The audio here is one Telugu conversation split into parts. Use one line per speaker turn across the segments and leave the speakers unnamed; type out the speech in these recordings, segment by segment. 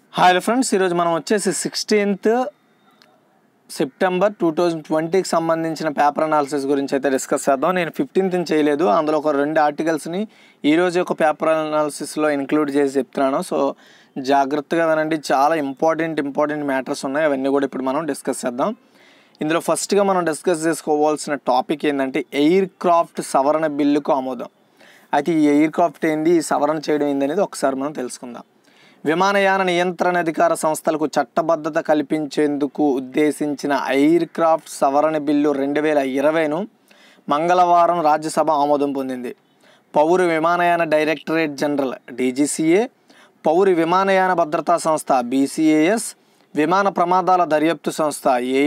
హాయ్ ఫ్రెండ్స్ ఈరోజు మనం వచ్చేసి సిక్స్టీన్త్ సెప్టెంబర్ టూ థౌజండ్ ట్వంటీకి సంబంధించిన పేపర్ అనాలిసిస్ గురించి అయితే డిస్కస్ చేద్దాం నేను ఫిఫ్టీన్త్ చేయలేదు అందులో ఒక రెండు ఆర్టికల్స్ని ఈరోజు ఒక పేపర్ అనాలిసిస్లో ఇంక్లూడ్ చేసి చెప్తున్నాను సో జాగ్రత్తగా వినండి చాలా ఇంపార్టెంట్ ఇంపార్టెంట్ మ్యాటర్స్ ఉన్నాయి అవన్నీ కూడా ఇప్పుడు మనం డిస్కస్ చేద్దాం ఇందులో ఫస్ట్గా మనం డిస్కస్ చేసుకోవాల్సిన టాపిక్ ఏంటంటే ఎయిర్ క్రాఫ్ట్ సవరణ బిల్లుకు ఆమోదం అయితే ఈ ఎయిర్ క్రాఫ్ట్ ఏంది ఈ సవరణ చేయడం ఏంది అనేది ఒకసారి మనం తెలుసుకుందాం విమానయాన నియంత్రణ అధికార సంస్థలకు చట్టబద్ధత కల్పించేందుకు ఉద్దేశించిన ఎయిర్ క్రాఫ్ట్ సవరణ బిల్లు రెండు వేల ఇరవైను మంగళవారం రాజ్యసభ ఆమోదం పొందింది పౌర విమానయాన డైరెక్టరేట్ జనరల్ డీజీసీఏ పౌర విమానయాన భద్రతా సంస్థ బీసీఏఎస్ విమాన ప్రమాదాల దర్యాప్తు సంస్థ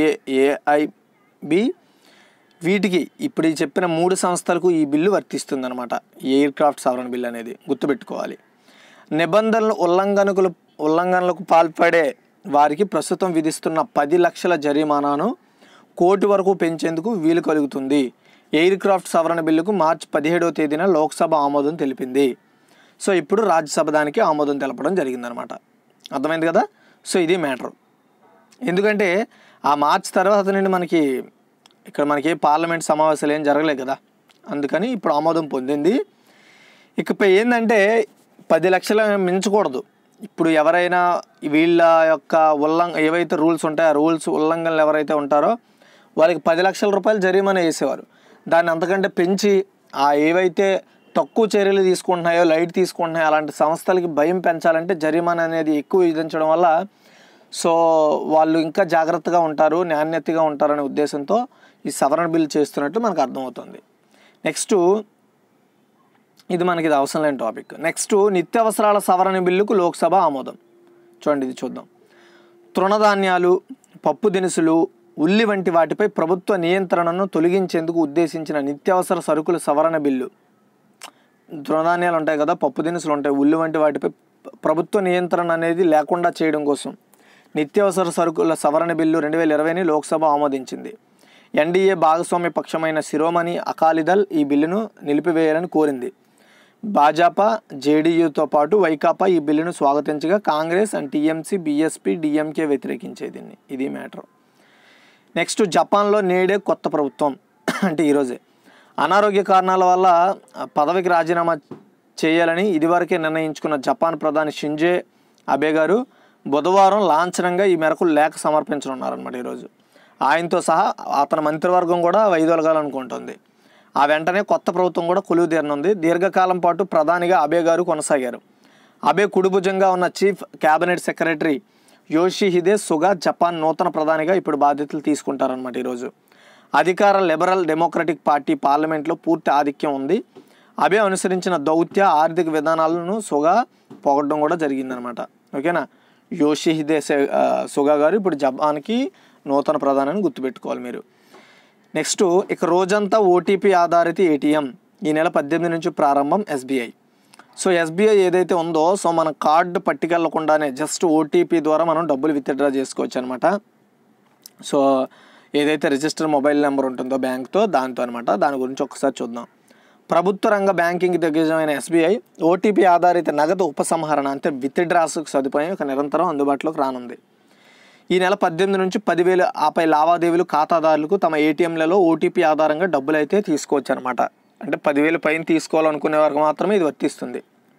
ఏఐబి వీటికి ఇప్పుడు ఈ చెప్పిన మూడు సంస్థలకు ఈ బిల్లు వర్తిస్తుందన్నమాట ఎయిర్ క్రాఫ్ట్ సవరణ బిల్లు అనేది గుర్తుపెట్టుకోవాలి నిబంధనలు ఉల్లంఘనకులు ఉల్లంఘనలకు పాల్పడే వారికి ప్రస్తుతం విధిస్తున్న పది లక్షల జరిమానాను కోటి వరకు పెంచేందుకు వీలు కలుగుతుంది ఎయిర్ క్రాఫ్ట్ సవరణ బిల్లుకు మార్చి పదిహేడవ తేదీన లోక్సభ ఆమోదం తెలిపింది సో ఇప్పుడు రాజ్యసభ దానికి ఆమోదం తెలపడం జరిగిందనమాట అర్థమైంది కదా సో ఇది మ్యాటర్ ఎందుకంటే ఆ మార్చ్ తర్వాత నుండి మనకి ఇక్కడ మనకి పార్లమెంట్ సమావేశాలు ఏం జరగలేదు కదా అందుకని ఇప్పుడు ఆమోదం పొందింది ఇకపై ఏంటంటే పది లక్షల మించకూడదు ఇప్పుడు ఎవరైనా వీళ్ళ యొక్క ఉల్లంఘ ఏవైతే రూల్స్ ఉంటాయో ఆ రూల్స్ ఉల్లంఘనలు ఎవరైతే ఉంటారో వాళ్ళకి పది లక్షల రూపాయలు జరిమానా వేసేవారు దాన్ని అంతకంటే పెంచి ఆ ఏవైతే తక్కువ చర్యలు తీసుకుంటున్నాయో లైట్ తీసుకుంటున్నాయో అలాంటి సంస్థలకి భయం పెంచాలంటే జరిమానా అనేది ఎక్కువ విధించడం వల్ల సో వాళ్ళు ఇంకా జాగ్రత్తగా ఉంటారు నాణ్యతగా ఉంటారనే ఉద్దేశంతో ఈ సవరణ బిల్ చేస్తున్నట్టు మనకు అర్థమవుతుంది నెక్స్ట్ ఇది మనకి ఇది అవసరం లేని టాపిక్ నెక్స్ట్ నిత్యావసరాల సవరణ బిల్లుకు లోక్సభ ఆమోదం చూడండి ఇది చూద్దాం తృణధాన్యాలు పప్పు దినుసులు ఉల్లి వంటి వాటిపై ప్రభుత్వ నియంత్రణను తొలగించేందుకు ఉద్దేశించిన నిత్యావసర సరుకుల సవరణ బిల్లు తృణధాన్యాలు ఉంటాయి కదా పప్పు దినుసులు ఉంటాయి ఉల్లి వంటి వాటిపై ప్రభుత్వ నియంత్రణ అనేది లేకుండా చేయడం కోసం నిత్యావసర సరుకుల సవరణ బిల్లు రెండు వేల ఇరవైని లోక్సభ ఆమోదించింది ఎన్డీఏ భాగస్వామ్య పక్షమైన శిరోమణి అకాలీదల్ ఈ బిల్లును నిలిపివేయాలని కోరింది భాజపా జేడీయూతో పాటు వైకాపా ఈ బిల్లును స్వాగతించగా Congress and TMC BSP DMK వ్యతిరేకించే దీన్ని ఇది మ్యాటర్ నెక్స్ట్ జపాన్లో నేడే కొత్త ప్రభుత్వం అంటే ఈరోజే అనారోగ్య కారణాల వల్ల పదవికి రాజీనామా చేయాలని ఇదివరకే నిర్ణయించుకున్న జపాన్ ప్రధాని షింజే అబే గారు బుధవారం లాంఛనంగా ఈ మేరకు లేఖ సమర్పించనున్నారన్నమాట ఈరోజు ఆయనతో సహా అతని మంత్రివర్గం కూడా వైదొలగాలనుకుంటుంది ఆ వెంటనే కొత్త ప్రభుత్వం కూడా కొలువు తీరనుంది దీర్ఘకాలం పాటు ప్రధానిగా అబే గారు కొనసాగారు అబే కుడిభుజంగా ఉన్న chief cabinet secretary Yoshihide Suga Japan నూతన ప్రధానిగా ఇప్పుడు బాధ్యతలు తీసుకుంటారన్నమాట ఈరోజు అధికార లిబరల్ డెమోక్రటిక్ పార్టీ పార్లమెంట్లో పూర్తి ఆధిక్యం ఉంది అబే అనుసరించిన దౌత్య ఆర్థిక విధానాలను సుగా పొగడడం కూడా జరిగిందనమాట ఓకేనా యోషిహిదే సుగా గారు ఇప్పుడు జపాన్కి నూతన ప్రధాని గుర్తుపెట్టుకోవాలి మీరు నెక్స్ట్ ఇక రోజంతా ఓటీపీ ఆధారిత ఏటీఎం ఈ నెల పద్దెనిమిది నుంచి ప్రారంభం ఎస్బీఐ సో ఎస్బీఐ ఏదైతే ఉందో సో మన కార్డు పట్టుకెళ్లకుండానే జస్ట్ ఓటీపీ ద్వారా మనం డబ్బులు విత్డ్రా చేసుకోవచ్చు అనమాట సో ఏదైతే రిజిస్టర్ మొబైల్ నెంబర్ ఉంటుందో బ్యాంక్తో దాంతో అనమాట దాని గురించి ఒకసారి చూద్దాం ప్రభుత్వ రంగ బ్యాంకింగ్ దిగ్గజమైన ఎస్బీఐ ఓటీపీ ఆధారిత నగదు ఉపసంహరణ అంటే విత్డ్రాస్కు సదుపాయం ఇక నిరంతరం అందుబాటులోకి రానుంది ఈ నెల పద్దెనిమిది నుంచి పదివేలు ఆపై లావాదేవీలు ఖాతాదారులకు తమ ఏటీఎంలలో ఓటీపీ ఆధారంగా డబ్బులు అయితే తీసుకోవచ్చు అనమాట అంటే పదివేలు పైన తీసుకోవాలనుకునే వారికి మాత్రమే ఇది వర్తిస్తుంది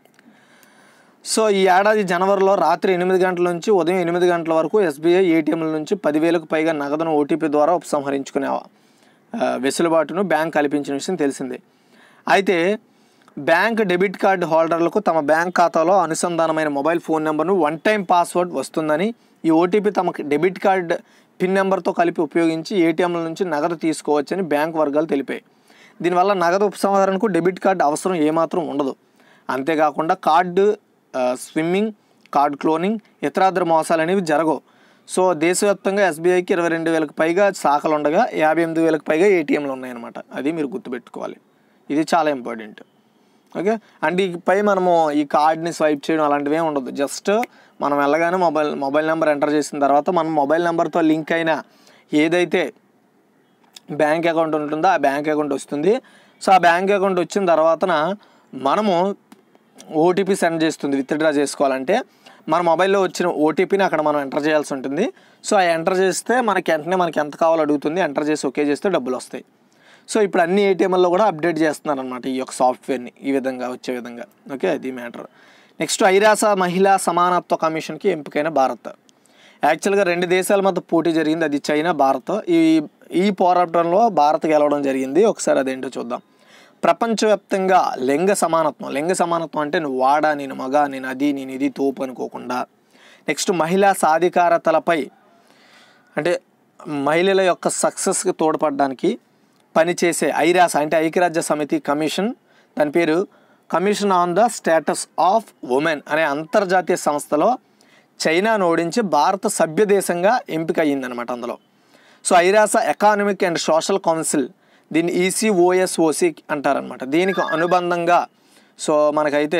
సో ఈ ఏడాది జనవరిలో రాత్రి ఎనిమిది గంటల నుంచి ఉదయం ఎనిమిది గంటల వరకు ఎస్బీఐ ఏటీఎంల నుంచి పదివేలకు పైగా నగదును ఓటీపీ ద్వారా ఉపసంహరించుకునే వెసులుబాటును బ్యాంక్ కల్పించిన విషయం తెలిసిందే అయితే బ్యాంక్ డెబిట్ కార్డు హోల్డర్లకు తమ బ్యాంక్ ఖాతాలో అనుసంధానమైన మొబైల్ ఫోన్ నెంబర్ను వన్ టైం పాస్వర్డ్ వస్తుందని ఈ ఓటీపీ తమ డెబిట్ కార్డ్ పిన్ నెంబర్తో కలిపి ఉపయోగించి ఏటీఎంల నుంచి నగదు తీసుకోవచ్చని బ్యాంక్ వర్గాలు తెలిపాయి దీనివల్ల నగదు ఉపసంహరణకు డెబిట్ కార్డు అవసరం ఏమాత్రం ఉండదు అంతేకాకుండా కార్డు స్విమ్మింగ్ కార్డ్ క్లోనింగ్ ఇతరాద్ర మోసాలు అనేవి జరగవు సో దేశవ్యాప్తంగా ఎస్బీఐకి ఇరవై రెండు వేలకు పైగా శాఖలు ఉండగా యాభై ఎనిమిది వేలకు పైగా ఏటీఎంలు ఉన్నాయన్నమాట అది మీరు గుర్తుపెట్టుకోవాలి ఇది చాలా ఇంపార్టెంట్ ఓకే అండ్ పై మనము ఈ కార్డ్ని స్వైప్ చేయడం అలాంటివి ఏమి ఉండదు జస్ట్ మనం వెళ్ళగానే మొబైల్ మొబైల్ నెంబర్ ఎంటర్ చేసిన తర్వాత మనం మొబైల్ నెంబర్తో లింక్ అయిన ఏదైతే బ్యాంక్ అకౌంట్ ఉంటుందో ఆ బ్యాంక్ అకౌంట్ వస్తుంది సో ఆ బ్యాంక్ అకౌంట్ వచ్చిన తర్వాతన మనము ఓటీపీ సెండ్ చేస్తుంది విత్డ్రా చేసుకోవాలంటే మన మొబైల్లో వచ్చిన ఓటీపీని అక్కడ మనం ఎంటర్ చేయాల్సి ఉంటుంది సో ఆ ఎంటర్ చేస్తే మనకి వెంటనే మనకి ఎంత కావాలో అడుగుతుంది ఎంటర్ చేసి ఓకే చేస్తే డబ్బులు వస్తాయి సో ఇప్పుడు అన్ని ఏటీఎంల్లో కూడా అప్డేట్ చేస్తున్నారు అనమాట ఈ యొక్క సాఫ్ట్వేర్ని ఈ విధంగా వచ్చే విధంగా ఓకే అది మ్యాటర్ నెక్స్ట్ ఐరాస మహిళా సమానత్వ కమిషన్కి ఎంపికైన భారత్ యాక్చువల్గా రెండు దేశాల మధ్య పోటీ జరిగింది అది చైనా భారత్ ఈ ఈ పోరాటంలో భారత్ గెలవడం జరిగింది ఒకసారి అదేంటో చూద్దాం ప్రపంచవ్యాప్తంగా లింగ సమానత్వం లింగ సమానత్వం అంటే నువ్వు వాడా నేను మగ నేను అది నేను ఇది తోపు అనుకోకుండా నెక్స్ట్ మహిళా సాధికారతలపై అంటే మహిళల యొక్క సక్సెస్కి తోడ్పడడానికి పనిచేసే ఐరాస అంటే ఐక్యరాజ్య సమితి కమిషన్ దాని పేరు commission on the status of women అనే అంతర్జాతీయ సంస్థలో చైనాను ఓడించి భారత సభ్య దేశంగా ఎంపిక అయ్యిందనమాట అందులో సో ఐరాస ఎకానమిక్ అండ్ సోషల్ కౌన్సిల్ దీన్ని ఈసీఓఎస్ఓసి అంటారనమాట దీనికి అనుబంధంగా సో మనకైతే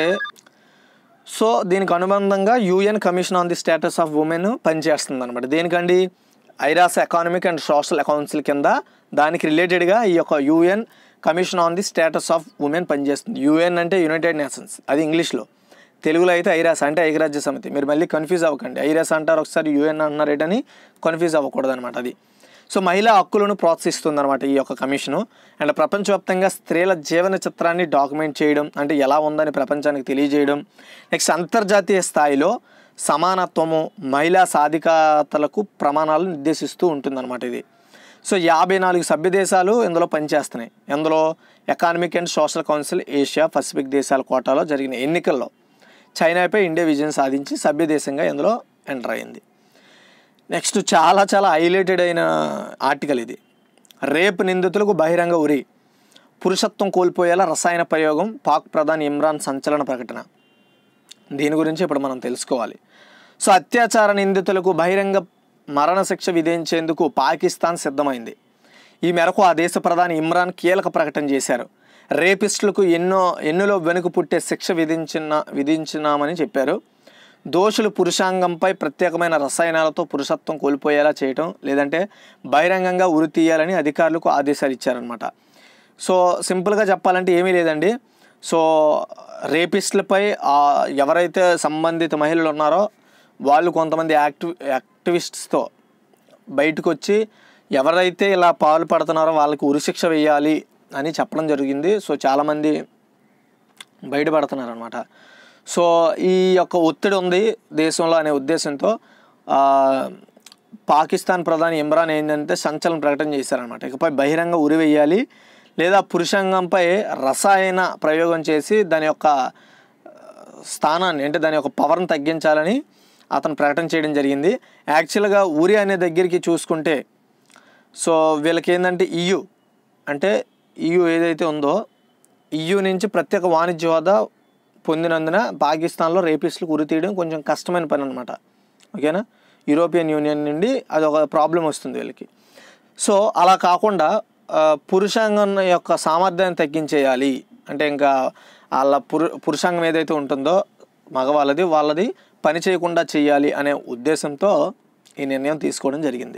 సో దీనికి అనుబంధంగా UN commission on the status of women పనిచేస్తుంది అనమాట దేనికండి ఐరాస ఎకానమిక్ అండ్ సోషల్ కౌన్సిల్ కింద దానికి రిలేటెడ్గా ఈ యొక్క UN commission on the status of women పనిచేస్తుంది యూఎన్ అంటే యునైటెడ్ నేషన్స్ అది ఇంగ్లీష్లో తెలుగులో అయితే ఐరాస అంటే ఐక్యరాజ్య సమితి మీరు మళ్ళీ కన్ఫ్యూజ్ అవ్వకండి ఐరాస అంటారు ఒకసారి యూఎన్ అంటున్నారు ఏంటని కన్ఫ్యూజ్ అవ్వకూడదు అనమాట అది సో మహిళా హక్కులను ప్రోత్సహిస్తుంది అనమాట ఈ యొక్క కమిషను అండ్ ప్రపంచవ్యాప్తంగా స్త్రీల జీవన చిత్రాన్ని డాక్యుమెంట్ చేయడం అంటే ఎలా ఉందని ప్రపంచానికి తెలియజేయడం నెక్స్ట్ అంతర్జాతీయ స్థాయిలో సమానత్వము మహిళా సాధికారతలకు ప్రమాణాలు నిర్దేశిస్తూ ఉంటుందన్నమాట ఇది సో యాభై నాలుగు సభ్య దేశాలు ఇందులో పనిచేస్తున్నాయి ఇందులో economic and social council Asia Pacific దేశాల కోటాలో జరిగిన ఎన్నికల్లో చైనాపై ఇండియా విజయం సాధించి సభ్య దేశంగా ఇందులో ఎంటర్ అయింది నెక్స్ట్ చాలా చాలా హైలైటెడ్ అయిన ఆర్టికల్ ఇది రేపు నిందితులకు బహిరంగ ఉరి పురుషత్వం కోల్పోయేలా రసాయన ప్రయోగం పాక్ ప్రధాని ఇమ్రాన్ సంచలన ప్రకటన దీని గురించి ఇప్పుడు మనం తెలుసుకోవాలి సో అత్యాచార నిందితులకు బహిరంగ మరణశిక్ష విధించేందుకు పాకిస్తాన్ సిద్ధమైంది ఈ మేరకు ఆ దేశ ప్రధాని ఇమ్రాన్ కీలక ప్రకటన చేశారు రేపిస్టులకు ఎన్నో ఎన్నులో వెనుక పుట్టే శిక్ష విధించిన విధించినామని చెప్పారు దోషులు పురుషాంగంపై ప్రత్యేకమైన రసాయనాలతో పురుషత్వం కోల్పోయేలా చేయటం లేదంటే బహిరంగంగా ఉరి తీయాలని అధికారులకు ఆదేశాలు ఇచ్చారనమాట సో సింపుల్గా చెప్పాలంటే ఏమీ లేదండి సో రేపిస్టులపై ఆ ఎవరైతే సంబంధిత మహిళలు ఉన్నారో వాళ్ళు కొంతమంది యాక్టివ్ యాక్టివిస్ట్స్తో బయటకు వచ్చి ఎవరైతే ఇలా పాలు పడుతున్నారో వాళ్ళకి ఉరిశిక్ష వేయాలి అని చెప్పడం జరిగింది సో చాలామంది బయటపడుతున్నారు అనమాట సో ఈ యొక్క ఒత్తిడి ఉంది దేశంలో అనే ఉద్దేశంతో ఆ, పాకిస్తాన్ ప్రధాని ఇమ్రాన్ ఏంటంటే సంచలన ప్రకటన చేశారనమాట ఇకపై బహిరంగ ఉరి వేయాలి లేదా పురుషాంగంపై రసాయన ప్రయోగం చేసి దాని యొక్క స్థానాన్ని అంటే దాని యొక్క పవర్ని తగ్గించాలని అతను ప్రకటన చేయడం జరిగింది యాక్చువల్గా ఊరి అనే దగ్గరికి చూసుకుంటే సో వీళ్ళకి ఏంటంటే ఇయు అంటే ఇయు ఏదైతే ఉందో ఇయు నుంచి ప్రత్యేక వాణిజ్య హోదా పొందినందున పాకిస్తాన్లో రేపిస్టులకు ఉరి తీయడం కొంచెం కష్టమైన పని అనమాట ఓకేనా యూరోపియన్ యూనియన్ నుండి అది ఒక ప్రాబ్లం వస్తుంది వీళ్ళకి సో అలా కాకుండా ఆ, పురుషాంగం యొక్క సామర్థ్యాన్ని తగ్గించేయాలి అంటే ఇంకా వాళ్ళ పురు పురుషాంగం ఏదైతే ఉంటుందో మగవాళ్ళది వాళ్ళది పని చేయకుండా చేయాలి అనే ఉద్దేశంతో ఈ నిర్ణయం తీసుకోవడం జరిగింది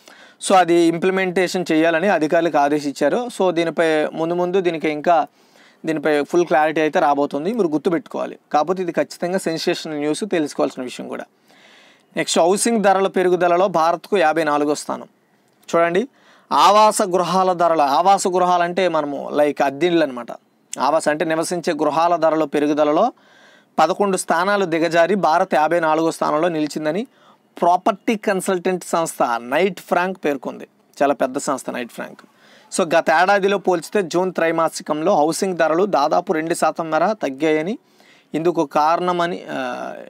సో అది ఇంప్లిమెంటేషన్ చేయాలని అధికారులకు ఆదేశించారు సో దీనిపై ముందు ముందు దీనికి ఇంకా దీనిపై ఫుల్ క్లారిటీ అయితే రాబోతుంది మీరు గుర్తుపెట్టుకోవాలి కాకపోతే ఇది ఖచ్చితంగా సెన్సేషనల్ న్యూస్ తెలుసుకోవాల్సిన విషయం కూడా నెక్స్ట్ హౌసింగ్ ధరల పెరుగుదలలో భారత్కు యాభై నాలుగో స్థానం చూడండి ఆవాస గృహాల ధరలు ఆవాస గృహాలు అంటే మనము లైక్ అద్దెళ్ళు అనమాట ఆవాస అంటే నివసించే గృహాల ధరల పెరుగుదలలో పదకొండు స్థానాలు దిగజారి భారత్ యాభై నాలుగో స్థానంలో నిలిచిందని ప్రాపర్టీ కన్సల్టెంట్ సంస్థ నైట్ ఫ్రాంక్ పేర్కొంది చాలా పెద్ద సంస్థ నైట్ ఫ్రాంక్ సో గత ఏడాదిలో పోల్చితే జూన్ త్రైమాసికంలో హౌసింగ్ ధరలు దాదాపు రెండు శాతం మేర తగ్గాయని ఇందుకు కారణమని ఆ,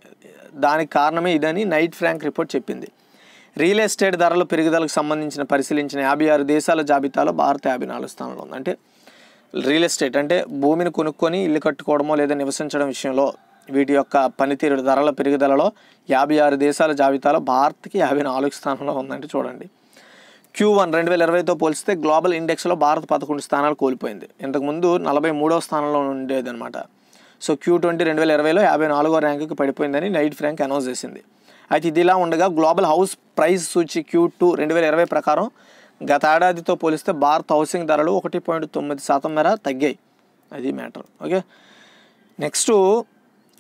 దానికి కారణమే ఇదని నైట్ ఫ్రాంక్ రిపోర్ట్ చెప్పింది రియల్ ఎస్టేట్ ధరల పెరుగుదలకు సంబంధించిన పరిశీలించిన యాభై ఆరు దేశాల జాబితాలో భారత్ యాభై నాలుగు స్థానంలో ఉంది అంటే రియల్ ఎస్టేట్ అంటే భూమిని కొనుక్కొని ఇల్లు కట్టుకోవడమో లేదా నివసించడం విషయంలో వీటి యొక్క పనితీరు ధరల పెరుగుదలలో యాభై ఆరు దేశాల జాబితాలో భారత్కి యాభై నాలుగు స్థానంలో ఉందంటే చూడండి క్యూ వన్ రెండు వేల ఇరవైతో పోలిస్తే గ్లోబల్ ఇండెక్స్లో భారత్ పదకొండు స్థానాలు కోల్పోయింది ఇంతకుముందు నలభై మూడవ స్థానంలో ఉండేదన్నమాట సో క్యూ ట్వంటీ రెండు వేల ఇరవైలో యాభై నాలుగో ర్యాంకుకి పడిపోయిందని నైట్ ఫ్రాంక్ అనౌన్స్ చేసింది అయితే ఇది ఇలా ఉండగా గ్లోబల్ హౌస్ ప్రైస్ సూచి క్యూ టూ రెండు వేల ఇరవై ప్రకారం గత ఏడాదితో పోలిస్తే భారత్ హౌసింగ్ ధరలు ఒకటి పాయింట్ తొమ్మిది శాతం మేర తగ్గాయి అది మ్యాటర్ ఓకే నెక్స్ట్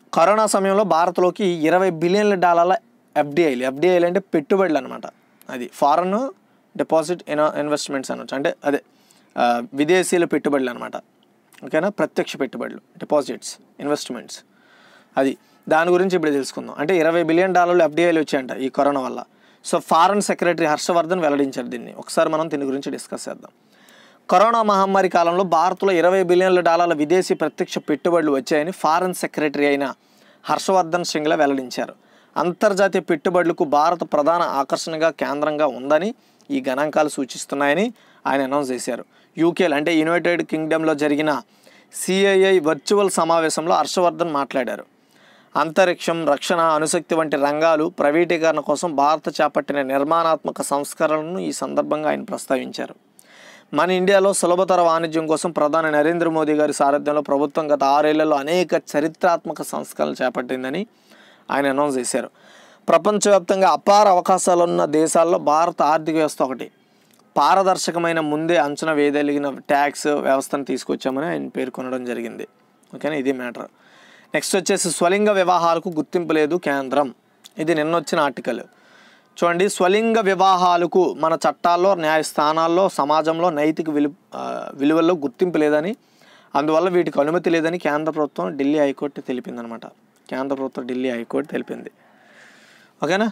కరోనా సమయంలో భారత్లోకి ఇరవై బిలియన్ల డాలర్ల ఎఫ్డిఐలు ఎఫ్డిఐలు అంటే పెట్టుబడులు అనమాట అది ఫారెన్ డిపాజిట్ ఇన్ ఇన్వెస్ట్మెంట్స్ అనొచ్చు అంటే అదే ఆ, విదేశీయుల పెట్టుబడులు అనమాట ఓకేనా ప్రత్యక్ష పెట్టుబడులు డిపాజిట్స్ ఇన్వెస్ట్మెంట్స్ అది దాని గురించి ఇప్పుడు తెలుసుకుందాం అంటే ఇరవై బిలియన్ డాలర్లు ఎఫ్డిఐలు వచ్చాయంట ఈ కరోనా వల్ల సో ఫారెన్ సెక్రటరీ హర్షవర్ధన్ వెల్లడించారు దీన్ని ఒకసారి మనం దీని గురించి డిస్కస్ చేద్దాం కరోనా మహమ్మారి కాలంలో భారత్లో ఇరవై బిలియన్ల డాలర్ల విదేశీ ప్రత్యక్ష పెట్టుబడులు వచ్చాయని ఫారెన్ సెక్రటరీ అయిన హర్షవర్ధన్ శ్రింగ్లా వెల్లడించారు అంతర్జాతీయ పెట్టుబడులకు భారత్ ప్రధాన ఆకర్షణగా కేంద్రంగా ఉందని ఈ గణాంకాలు సూచిస్తున్నాయని ఆయన అనౌన్స్ చేశారు యూకేలో అంటే యునైటెడ్ కింగ్డమ్లో జరిగిన సిఐఐ వర్చువల్ సమావేశంలో హర్షవర్ధన్ మాట్లాడారు అంతరిక్షం రక్షణ అణుశక్తి వంటి రంగాలు ప్రైవేటీకరణ కోసం భారత్ చేపట్టిన నిర్మాణాత్మక సంస్కరణలను ఈ సందర్భంగా ఆయన ప్రస్తావించారు మన ఇండియాలో సులభతర వాణిజ్యం కోసం ప్రధాని నరేంద్ర మోదీ గారి సారథ్యంలో ప్రభుత్వం గత ఆరేళ్లలో అనేక చరిత్రాత్మక సంస్కరణలు చేపట్టిందని ఆయన అనౌన్స్ చేశారు ప్రపంచవ్యాప్తంగా అపార అవకాశాలున్న దేశాల్లో భారత ఆర్థిక వ్యవస్థ ఒకటి పారదర్శకమైన ముందే అంచనా వేయగలిగిన ట్యాక్స్ వ్యవస్థను తీసుకొచ్చామని ఆయన పేర్కొనడం జరిగింది ఓకేనా ఇది మ్యాటర్ నెక్స్ట్ వచ్చేసి స్వలింగ వివాహాలకు గుర్తింపు లేదు కేంద్రం ఇది నిన్న వచ్చిన ఆర్టికల్ చూడండి స్వలింగ వివాహాలకు మన చట్టాల్లో న్యాయస్థానాల్లో సమాజంలో నైతిక విలు ఆ, విలువల్లో గుర్తింపు లేదని అందువల్ల వీటికి అనుమతి లేదని కేంద్ర ప్రభుత్వం ఢిల్లీ హైకోర్టు తెలిపిందనమాట కేంద్ర ప్రభుత్వం ఢిల్లీ హైకోర్టు తెలిపింది ఓకేనా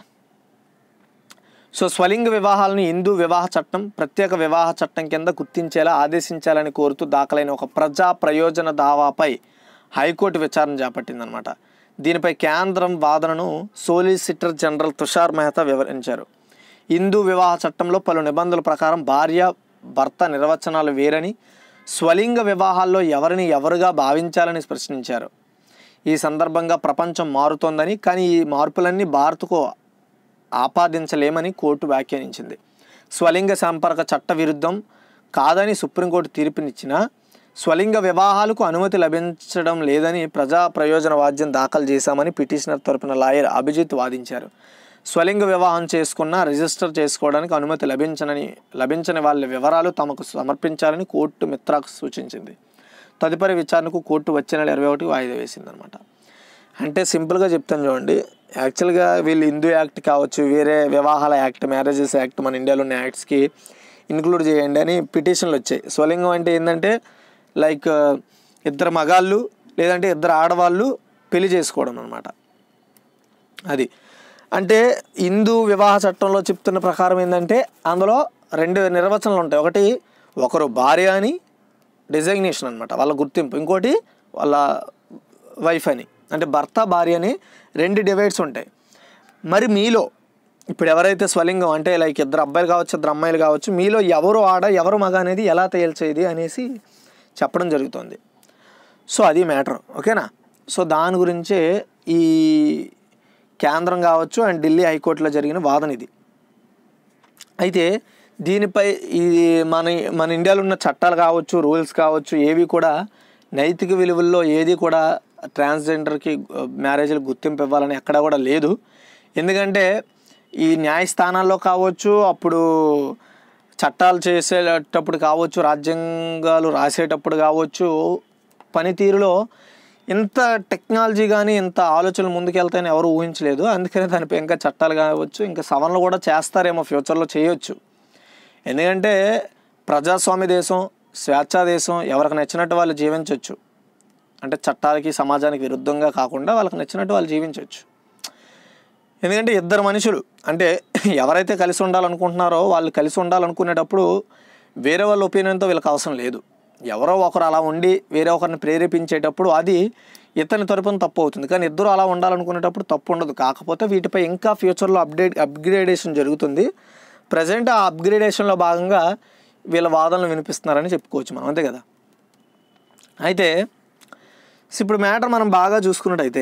సో స్వలింగ వివాహాలను హిందూ వివాహ చట్టం ప్రత్యేక వివాహ చట్టం కింద గుర్తించేలా ఆదేశించాలని కోరుతూ దాఖలైన ఒక ప్రజా ప్రయోజన దావాపై హైకోర్టు విచారణ చేపట్టిందనమాట దీనిపై కేంద్రం వాదనను సోలిసిటర్ జనరల్ తుషార్ మెహతా వివరించారు హిందూ వివాహ చట్టంలో పలు నిబంధనల ప్రకారం భార్య భర్త నిర్వచనాలు వేరని స్వలింగ వివాహాల్లో ఎవరిని ఎవరుగా భావించాలని ప్రశ్నించారు ఈ సందర్భంగా ప్రపంచం మారుతోందని కానీ ఈ మార్పులన్నీ భారత్కు ఆపాదించలేమని కోర్టు వ్యాఖ్యానించింది స్వలింగ సంపర్క చట్ట విరుద్ధం కాదని సుప్రీంకోర్టు తీర్పునిచ్చినా స్వలింగ వివాహాలకు అనుమతి లభించడం లేదని ప్రజా ప్రయోజన వాద్యం దాఖలు చేశామని పిటిషనర్ తరపున లాయర్ అభిజిత్ వాదించారు స్వలింగ వివాహం చేసుకున్న రిజిస్టర్ చేసుకోవడానికి అనుమతి లభించనని లభించని వాళ్ళ వివరాలు తమకు సమర్పించాలని కోర్టు మిత్రాకు సూచించింది తదుపరి విచారణకు కోర్టు వచ్చే నెల ఇరవై ఒకటి వాయిదా వేసిందనమాట అంటే సింపుల్గా చెప్తాను చూడండి యాక్చువల్గా వీళ్ళు హిందూ యాక్ట్ కావచ్చు వేరే వివాహాల యాక్ట్ మ్యారేజెస్ యాక్ట్ మన ఇండియాలో ఉన్న యాక్ట్స్కి ఇంక్లూడ్ చేయండి అని పిటిషన్లు వచ్చాయి స్వలింగం అంటే ఏంటంటే లైక్ ఇద్దరు మగాళ్ళు లేదంటే ఇద్దరు ఆడవాళ్ళు పెళ్లి చేసుకోవడం అనమాట అది అంటే హిందూ వివాహ చట్టంలో చెప్తున్న ప్రకారం ఏంటంటే అందులో రెండు నిర్వచనాలు ఉంటాయి ఒకటి ఒకరు భార్య అని డిజైగ్నేషన్ అనమాట వాళ్ళ గుర్తింపు ఇంకోటి వాళ్ళ వైఫ్ అని అంటే భర్త భార్య అని రెండు డివైడ్స్ ఉంటాయి మరి మీలో ఇప్పుడు ఎవరైతే స్వలింగం అంటే లైక్ ఇద్దరు అబ్బాయిలు కావచ్చు ఇద్దరు అమ్మాయిలు కావచ్చు మీలో ఎవరు ఆడ ఎవరు మగ అనేది ఎలా తేల్చేది అనేసి చెప్పడం జరుగుతుంది సో అది మ్యాటర్ ఓకేనా సో దాని గురించే ఈ కేంద్రం కావచ్చు అండ్ ఢిల్లీ హైకోర్టులో జరిగిన వాదన ఇది అయితే దీనిపై ఇది మన మన ఇండియాలో ఉన్న చట్టాలు కావచ్చు రూల్స్ కావచ్చు ఏవి కూడా నైతిక విలువల్లో ఏది కూడా ట్రాన్స్జెండర్కి మ్యారేజ్లు గుర్తింపు ఇవ్వాలని ఎక్కడా కూడా లేదు ఎందుకంటే ఈ న్యాయస్థానాల్లో కావచ్చు అప్పుడు చట్టాలు చేసేటప్పుడు కావచ్చు రాజ్యాంగాలు రాసేటప్పుడు కావచ్చు పనితీరులో ఇంత టెక్నాలజీ కానీ ఇంత ఆలోచనలు ముందుకెళ్తాయని ఎవరు ఊహించలేదు అందుకనే దానిపై ఇంకా చట్టాలు కావచ్చు ఇంకా సవరణలు కూడా చేస్తారేమో ఫ్యూచర్లో చేయొచ్చు ఎందుకంటే ప్రజాస్వామ్య దేశం స్వేచ్ఛా దేశం ఎవరికి నచ్చినట్టు వాళ్ళు జీవించవచ్చు అంటే చట్టాలకి సమాజానికి విరుద్ధంగా కాకుండా వాళ్ళకి నచ్చినట్టు వాళ్ళు జీవించవచ్చు ఎందుకంటే ఇద్దరు మనుషులు అంటే ఎవరైతే కలిసి ఉండాలనుకుంటున్నారో వాళ్ళు కలిసి ఉండాలనుకునేటప్పుడు వేరే వాళ్ళ ఒపీనియన్తో వీళ్ళకి అవసరం లేదు ఎవరో ఒకరు అలా ఉండి వేరే ఒకరిని ప్రేరేపించేటప్పుడు అది ఇతని తరపున తప్పు అవుతుంది కానీ ఇద్దరు అలా ఉండాలనుకునేటప్పుడు తప్పు ఉండదు కాకపోతే వీటిపై ఇంకా ఫ్యూచర్లో అప్డేట్ అప్గ్రేడేషన్ జరుగుతుంది ప్రజెంట్ ఆ అప్గ్రేడేషన్లో భాగంగా వీళ్ళ వాదనలు వినిపిస్తున్నారని చెప్పుకోవచ్చు మనం అంతే కదా అయితే సో ఇప్పుడు మ్యాటర్ మనం బాగా చూసుకున్నట్టయితే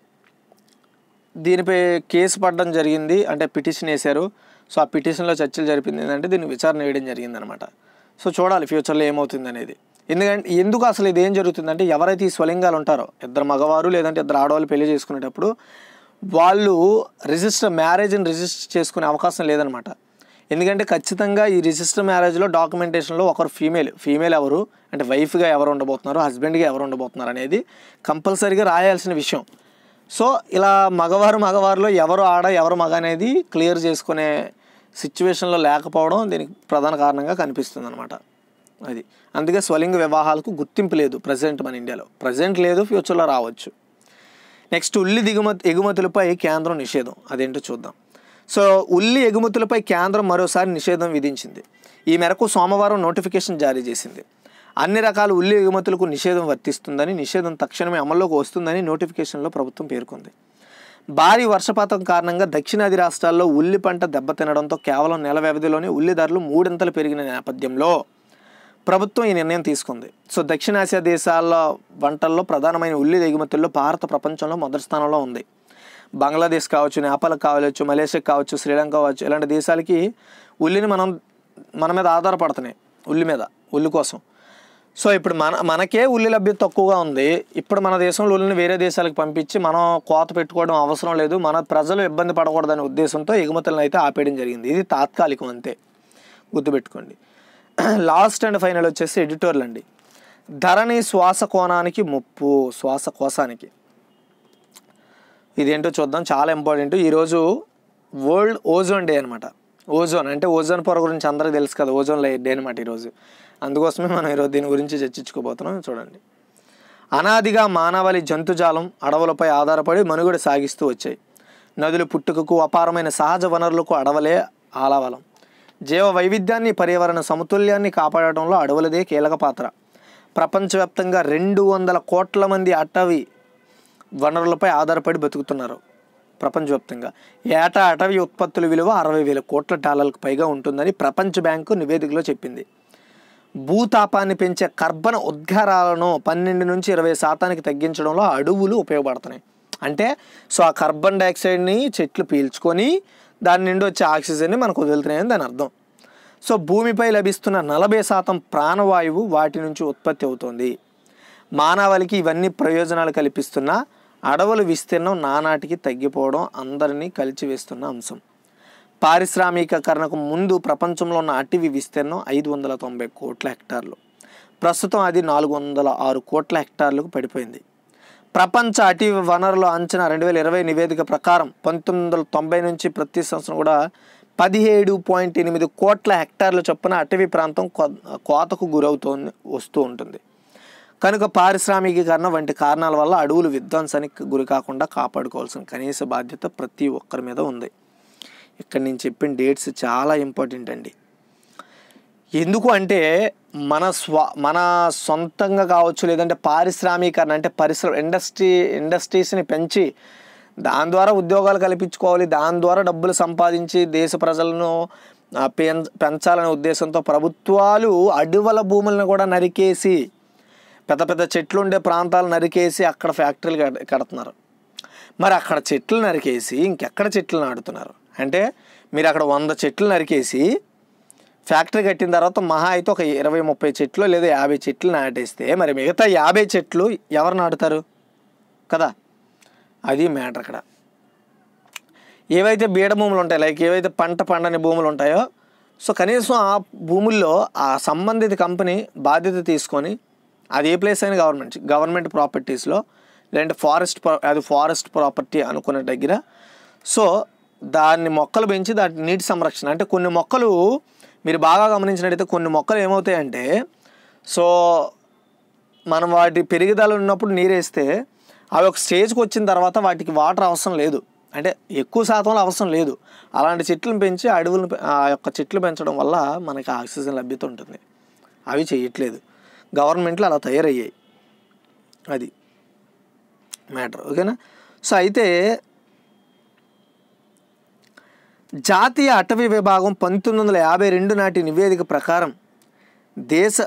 దీనిపై కేసు పడడం జరిగింది అంటే పిటిషన్ వేశారు సో ఆ పిటిషన్లో చర్చలు జరిపింది ఏంటంటే దీన్ని విచారణ వేయడం జరిగింది అనమాట సో చూడాలి ఫ్యూచర్లో ఏమవుతుంది అనేది ఎందుకంటే ఎందుకు అసలు ఇది ఏం జరుగుతుందంటే ఎవరైతే ఈ స్వలింగాలు ఉంటారో ఇద్దరు మగవారు లేదంటే ఇద్దరు ఆడవాళ్ళు పెళ్లి చేసుకునేటప్పుడు వాళ్ళు రిజిస్టర్ మ్యారేజ్ని రిజిస్టర్ చేసుకునే అవకాశం లేదనమాట ఎందుకంటే ఖచ్చితంగా ఈ రిజిస్టర్ మ్యారేజ్లో డాక్యుమెంటేషన్లో ఒకరు ఫీమేల్ ఫీమేల్ ఎవరు అంటే వైఫ్గా ఎవరు ఉండబోతున్నారు హస్బెండ్గా ఎవరు ఉండబోతున్నారు అనేది కంపల్సరీగా రాయాల్సిన విషయం సో ఇలా మగవారు మగవారిలో ఎవరు ఆడ ఎవరు మగ అనేది క్లియర్ చేసుకునే సిచ్యువేషన్లో లేకపోవడం దీనికి ప్రధాన కారణంగా కనిపిస్తుంది అనమాట అది అందుకే స్వలింగ వివాహాలకు గుర్తింపు లేదు ప్రజెంట్ మన ఇండియాలో ప్రజెంట్ లేదు ఫ్యూచర్లో రావచ్చు నెక్స్ట్ ఉల్లి దిగుమతి ఎగుమతులపై కేంద్రం నిషేధం అదేంటో చూద్దాం సో ఉల్లి ఎగుమతులపై కేంద్రం మరోసారి నిషేధం విధించింది ఈ మేరకు సోమవారం నోటిఫికేషన్ జారీ చేసింది అన్ని రకాల ఉల్లి ఎగుమతులకు నిషేధం వర్తిస్తుందని నిషేధం తక్షణమే అమల్లోకి వస్తుందని నోటిఫికేషన్లో ప్రభుత్వం పేర్కొంది భారీ వర్షపాతం కారణంగా దక్షిణాది రాష్ట్రాల్లో ఉల్లి పంట దెబ్బతినడంతో కేవలం నెల వ్యవధిలోనే ఉల్లి ధరలు మూడింతలు పెరిగిన నేపథ్యంలో ప్రభుత్వం ఈ నిర్ణయం తీసుకుంది సో దక్షిణాసియా దేశాల వంటల్లో ప్రధానమైన ఉల్లి ఎగుమతుల్లో భారత ప్రపంచంలో మొదటి స్థానంలో ఉంది బంగ్లాదేశ్ కావచ్చు నేపాల్ కావచ్చు మలేషియా కావచ్చు శ్రీలంక కావచ్చు ఇలాంటి దేశాలకి ఉల్లిని మనం మన మీద ఆధారపడుతున్నాయి ఉల్లి మీద ఉల్లి కోసం సో ఇప్పుడు మన మనకే ఉల్లి లభ్యత తక్కువగా ఉంది ఇప్పుడు మన దేశంలో ఉల్లిని వేరే దేశాలకు పంపించి మనం కోత పెట్టుకోవడం అవసరం లేదు మన ప్రజలు ఇబ్బంది పడకూడదనే ఉద్దేశంతో ఎగుమతులను అయితే ఆపేయడం జరిగింది ఇది తాత్కాలికం అంతే గుర్తుపెట్టుకోండి లాస్ట్ అండ్ ఫైనల్ వచ్చేసి ఎడిటోర్లు అండి ధరణి శ్వాసకోణానికి ముప్పు శ్వాసకోశానికి ఇదేంటో చూద్దాం చాలా ఇంపార్టెంట్ ఈరోజు వరల్డ్ ఓజోన్ డే అనమాట ఓజోన్ అంటే ఓజోన్ పొర గురించి అందరికీ తెలుసు కదా ఓజోన్ లేయర్ డే అనమాట ఈరోజు అందుకోసమే మనం ఈరోజు దీని గురించి చర్చించుకోబోతున్నాం చూడండి అనాదిగా మానవాళి జంతుజాలం అడవులపై ఆధారపడి మనుగడ సాగిస్తూ వచ్చాయి నదులు పుట్టుకకు అపారమైన సహజ వనరులకు అడవలే ఆలవలం జీవ వైవిధ్యాన్ని పర్యావరణ సమతుల్యాన్ని కాపాడటంలో అడవులదే కీలక పాత్ర ప్రపంచవ్యాప్తంగా రెండు వందల కోట్ల మంది అటవీ వనరులపై ఆధారపడి బతుకుతున్నారు ప్రపంచవ్యాప్తంగా ఏటా అటవీ ఉత్పత్తుల విలువ అరవై వేల కోట్ల డాలర్లకు పైగా ఉంటుందని ప్రపంచ బ్యాంకు నివేదికలో చెప్పింది భూతాపాన్ని పెంచే కర్బన ఉద్గారాలను పన్నెండు నుంచి ఇరవై శాతానికి తగ్గించడంలో అడవులు ఉపయోగపడుతున్నాయి అంటే సో ఆ కార్బన్ డైఆక్సైడ్ని చెట్లు పీల్చుకొని దాని నుండి వచ్చే ఆక్సిజన్ని మనకు వదులుతున్నాయని దాని అర్థం సో భూమిపై లభిస్తున్న నలభై శాతం ప్రాణవాయువు వాటి నుంచి ఉత్పత్తి అవుతుంది మానవాళికి ఇవన్నీ ప్రయోజనాలు కల్పిస్తున్న అడవుల విస్తీర్ణం నానాటికి తగ్గిపోవడం అందరినీ కలిచివేస్తున్న అంశం పారిశ్రామికీకరణకు ముందు ప్రపంచంలో ఉన్న అటవీ విస్తీర్ణం ఐదు వందల తొంభై కోట్ల హెక్టార్లు ప్రస్తుతం అది నాలుగు వందల ఆరు కోట్ల హెక్టార్లకు పడిపోయింది ప్రపంచ అటవీ వనరుల అంచనా రెండు వేల ఇరవై నివేదిక ప్రకారం పంతొమ్మిది వందల తొంభై నుంచి ప్రతి సంవత్సరం కూడా పదిహేడు పాయింట్ ఎనిమిది కోట్ల హెక్టార్ల చొప్పున అటవీ ప్రాంతం కో- కోతకు గురవుతోంది వస్తూ ఉంటుంది కనుక పారిశ్రామికీకరణ వంటి కారణాల వల్ల అడవులు విధ్వంసానికి గురి కాకుండా కాపాడుకోవాల్సిన కనీస బాధ్యత ప్రతి ఒక్కరి మీద ఉంది ఇక్కడ నేను చెప్పిన డేట్స్ చాలా ఇంపార్టెంట్ అండి ఎందుకు అంటే మన స్వ మన సొంతంగా కావచ్చు లేదంటే పారిశ్రామికరణ అంటే పరిశ్రమ ఇండస్ట్రీ ఇండస్ట్రీస్ని పెంచి దాని ద్వారా ఉద్యోగాలు కల్పించుకోవాలి దాని ద్వారా డబ్బులు సంపాదించి దేశ ప్రజలను ఆ, పెం పెంచాలనే ఉద్దేశంతో ప్రభుత్వాలు అడవుల భూములను కూడా నరికేసి పెద్ద పెద్ద చెట్లు ఉండే ప్రాంతాలు నరికేసి అక్కడ ఫ్యాక్టరీలు కడ కడుతున్నారు మరి అక్కడ చెట్లు నరికేసి ఇంకెక్కడ చెట్లు నాటుతున్నారు అంటే మీరు అక్కడ వంద చెట్లు నరికేసి ఫ్యాక్టరీ కట్టిన తర్వాత మహా అయితే ఒక ఇరవై ముప్పై చెట్లు లేదా యాభై చెట్లు నాటేస్తే మరి మిగతా యాభై చెట్లు ఎవరు నాటుతారు కదా అది మ్యాటర్ అక్కడ ఏవైతే బీడ భూములు ఉంటాయి లైక్ ఏవైతే పంట పండని భూములు ఉంటాయో సో కనీసం ఆ భూముల్లో ఆ సంబంధిత కంపెనీ బాధ్యత తీసుకొని అది ఏ ప్లేస్ అయినా గవర్నమెంట్ గవర్నమెంట్ ప్రాపర్టీస్లో లేదంటే ఫారెస్ట్ అది ఫారెస్ట్ ప్రాపర్టీ అనుకున్న దగ్గర సో దాన్ని మొక్కలు పెంచి దాని నీటి సంరక్షణ అంటే కొన్ని మొక్కలు మీరు బాగా గమనించినట్టయితే కొన్ని మొక్కలు ఏమవుతాయంటే సో మనం వాటి పెరుగుదల ఉన్నప్పుడు నీరేస్తే అవి ఒక స్టేజ్కి వచ్చిన తర్వాత వాటికి వాటర్ అవసరం లేదు అంటే ఎక్కువ శాతంలో అవసరం లేదు అలాంటి చెట్లను పెంచి అడవులను పె- ఆ యొక్క చెట్లు పెంచడం వల్ల మనకి ఆక్సిజన్ లభ్యత ఉంటుంది అవి చేయట్లేదు గవర్నమెంట్లు అలా తయారయ్యాయి అది మ్యాటర్ ఓకేనా సో అయితే జాతీయ అటవీ విభాగం పంతొమ్మిది వందల యాభై రెండు నాటి నివేదిక ప్రకారం దేశ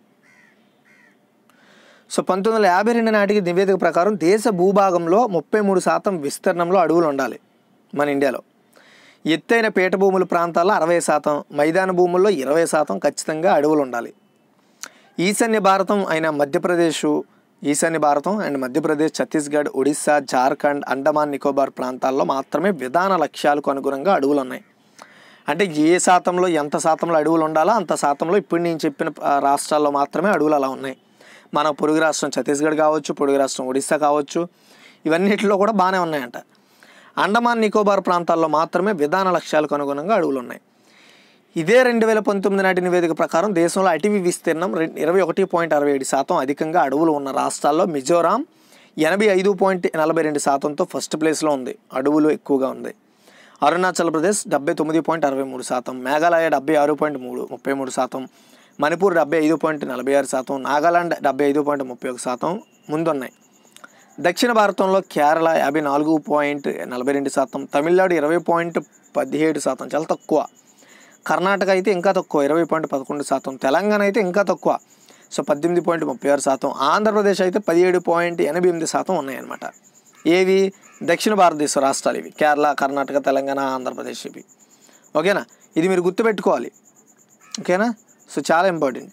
సో పంతొమ్మిది వందల యాభై రెండు నాటికి నివేదిక ప్రకారం దేశ భూభాగంలో ముప్పై మూడు శాతం విస్తీర్ణంలో అడవులు ఉండాలి మన ఇండియాలో ఎత్తైన పీఠ భూముల ప్రాంతాల్లో అరవై శాతం మైదాన భూముల్లో ఇరవై శాతం ఖచ్చితంగా అడవులు ఉండాలి ఈశాన్య భారతం అయిన మధ్యప్రదేశ్ ఈశాన్య భారతం అండ్ మధ్యప్రదేశ్ ఛత్తీస్గఢ్ ఒడిశా జార్ఖండ్ అండమాన్ నికోబార్ ప్రాంతాల్లో మాత్రమే విధాన లక్ష్యాలకు అనుగుణంగా అడవులు ఉన్నాయి అంటే ఏ శాతంలో ఎంత శాతంలో అడవులు ఉండాలో అంత శాతంలో ఇప్పుడు నేను చెప్పిన ఆ, రాష్ట్రాల్లో మాత్రమే అడవులు అలా ఉన్నాయి మన పొరుగు రాష్ట్రం ఛత్తీస్గఢ్ కావచ్చు పొరుగు రాష్ట్రం ఒడిశా కావచ్చు ఇవన్నిటిలో కూడా బాగానే ఉన్నాయంట అండమాన్ నికోబార్ ప్రాంతాల్లో మాత్రమే విధాన లక్ష్యాలకు అనుగుణంగా అడవులు ఉన్నాయి ఇదే రెండు వేల పంతొమ్మిది నాటి నివేదిక ప్రకారం దేశంలో అటవీ విస్తీర్ణం రెం- ఇరవై ఒకటి పాయింట్ అరవై ఏడు శాతం అధికంగా అడవులు ఉన్న రాష్ట్రాల్లో మిజోరాం ఎనభై ఐదు పాయింట్ నలభై రెండు శాతంతో ఫస్ట్ ప్లేస్లో ఉంది అడవులు ఎక్కువగా ఉంది అరుణాచల్ ప్రదేశ్ డెబ్బై తొమ్మిది పాయింట్ అరవై మూడు శాతం మేఘాలయ డెబ్బై ఆరు పాయింట్ మూడు ముప్పై మూడు శాతం మణిపూర్ డెబ్బై ఐదు పాయింట్ నలభై ఆరు శాతం నాగాలాండ్ డెబ్బై ఐదు పాయింట్ ముప్పై ఒక శాతం ముందున్నాయి దక్షిణ భారతంలో కేరళ యాభై నాలుగు పాయింట్ నలభై రెండు శాతం తమిళనాడు ఇరవై పాయింట్ పదిహేడు శాతం చాలా తక్కువ కర్ణాటక అయితే ఇంకా తక్కువ ఇరవై పాయింట్ పదకొండు శాతం తెలంగాణ అయితే ఇంకా తక్కువ సో పద్దెనిమిది పాయింట్ ముప్పై ఆరు శాతం ఆంధ్రప్రదేశ్ అయితే పదిహేడు పాయింట్ ఎనభై ఎనిమిది శాతం ఉన్నాయన్నమాట ఏవి దక్షిణ భారతదేశ రాష్ట్రాలు ఇవి కేరళ కర్ణాటక తెలంగాణ ఆంధ్రప్రదేశ్ ఇవి ఓకేనా ఇది మీరు గుర్తుపెట్టుకోవాలి ఓకేనా సో చాలా ఇంపార్టెంట్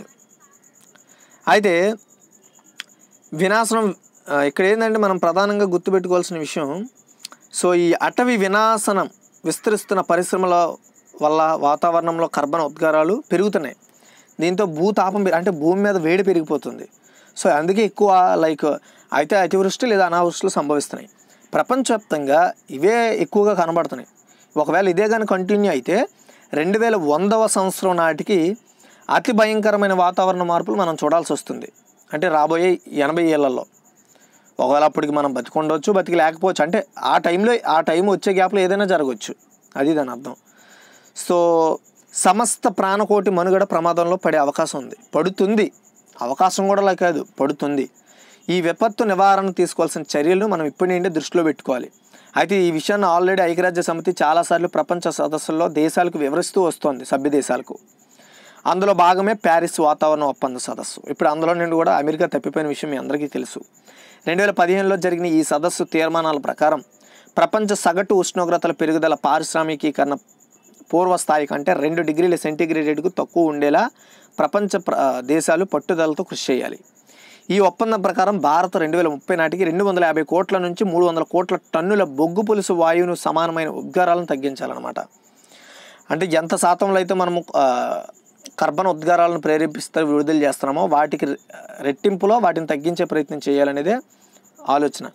అయితే వినాశనం ఆ, ఇక్కడ ఏంటంటే మనం ప్రధానంగా గుర్తుపెట్టుకోవాల్సిన విషయం సో ఈ అటవీ వినాశనం విస్తరిస్తున్న పరిశ్రమల వల్ల వాతావరణంలో కర్బన ఉద్గారాలు పెరుగుతున్నాయి దీంతో భూతాపం పె- అంటే భూమి మీద వేడి పెరిగిపోతుంది సో అందుకే ఎక్కువ లైక్ అయితే అతివృష్టి లేదా అనావృష్టిలు సంభవిస్తున్నాయి ప్రపంచవ్యాప్తంగా ఇవే ఎక్కువగా కనబడుతున్నాయి ఒకవేళ ఇదే కానీ కంటిన్యూ అయితే రెండు వేల వందవ సంవత్సరం నాటికి అతి భయంకరమైన వాతావరణ మార్పులు మనం చూడాల్సి వస్తుంది అంటే రాబోయే ఎనభై ఏళ్లలో ఒకవేళ అప్పటికి మనం బతికుండొచ్చు బతికి లేకపోవచ్చు అంటే ఆ టైంలో ఆ టైం వచ్చే గ్యాప్లో ఏదైనా జరగవచ్చు అది దాని అర్థం సో సమస్త ప్రాణకోటి మనుగడ ప్రమాదంలో పడే అవకాశం ఉంది పడుతుంది అవకాశం కూడా అలా కాదు పడుతుంది ఈ విపత్తు నివారణ తీసుకోవాల్సిన చర్యలను మనం ఇప్పటి నుండి దృష్టిలో పెట్టుకోవాలి అయితే ఈ విషయాన్ని ఆల్రెడీ ఐక్యరాజ్య సమితి చాలాసార్లు ప్రపంచ సదస్సుల్లో దేశాలకు వివరిస్తూ వస్తోంది సభ్య దేశాలకు అందులో భాగమే ప్యారిస్ వాతావరణ ఒప్పంద సదస్సు ఇప్పుడు అందులో నుండి కూడా అమెరికా తప్పిపోయిన విషయం మీ అందరికీ తెలుసు రెండు వేల పదిహేనులో జరిగిన ఈ సదస్సు తీర్మానాల ప్రకారం ప్రపంచ సగటు ఉష్ణోగ్రతల పెరుగుదల పారిశ్రామికీకరణ పూర్వ స్థాయి కంటే రెండు డిగ్రీల సెంటీగ్రేడ్కు తక్కువ ఉండేలా ప్రపంచ ప్ర దేశాలు పట్టుదలతో కృషి చేయాలి ఈ ఒప్పందం ప్రకారం భారత్ రెండు వేల ముప్పై నాటికి రెండు వందల యాభై కోట్ల నుంచి మూడు వందల కోట్ల టన్నుల బొగ్గు పులుసు వాయువును సమానమైన ఉద్గారాలను తగ్గించాలన్నమాట అంటే ఎంత శాతంలో అయితే మనము ఆ, కర్బన ఉద్గారాలను ప్రేరేపిస్తూ విడుదల చేస్తున్నామో వాటికి రె- రెట్టింపులో వాటిని తగ్గించే ప్రయత్నం చేయాలనేదే ఆలోచన